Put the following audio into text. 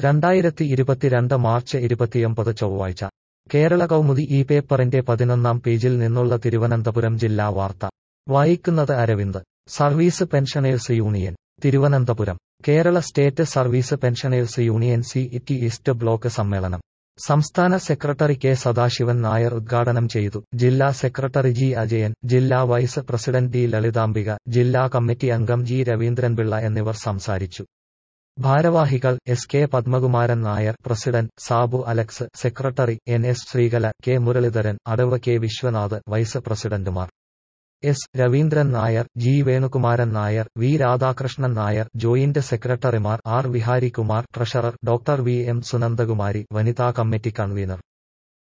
രണ്ടായിരത്തി ഇരുപത്തിരണ്ട് മാർച്ച് ഇരുപത്തിയൊമ്പത് ചൊവ്വാഴ്ച കേരള കൗമുദി ഈ പേപ്പറിന്റെ പതിനൊന്നാം പേജിൽ നിന്നുള്ള തിരുവനന്തപുരം ജില്ലാ വാർത്ത വായിക്കുന്നത് Aravind service pensioners union Thiruvananthapuram Kerala state service pensioners union city east block സമ്മേളനം സംസ്ഥാന സെക്രട്ടറി കെ സദാശിവൻ നായർ ഉദ്ഘാടനം ചെയ്തു ജില്ലാ സെക്രട്ടറി ജി അജയൻ ജില്ലാ വൈസ് പ്രസിഡന്റ് ഡി ലളിതാംബിക ജില്ലാ കമ്മിറ്റി അംഗം ജി രവീന്ദ്രൻപിള്ള എന്നിവർ സംസാരിച്ചു ഭാരവാഹികൾ S K Padmakumaran Nair president Sabu Alex secretary N S Sreekala K Muraleedharan അടവ് കെ വിശ്വനാഥ് വൈസ് പ്രസിഡന്റുമാർ S Raveendran Nair G Venukumaran Nair V Radhakrishnan Nair joint സെക്രട്ടറിമാർ R Viharikumar treasurer doctor V M Sunandakumari വനിതാ കമ്മിറ്റി കൺവീനർ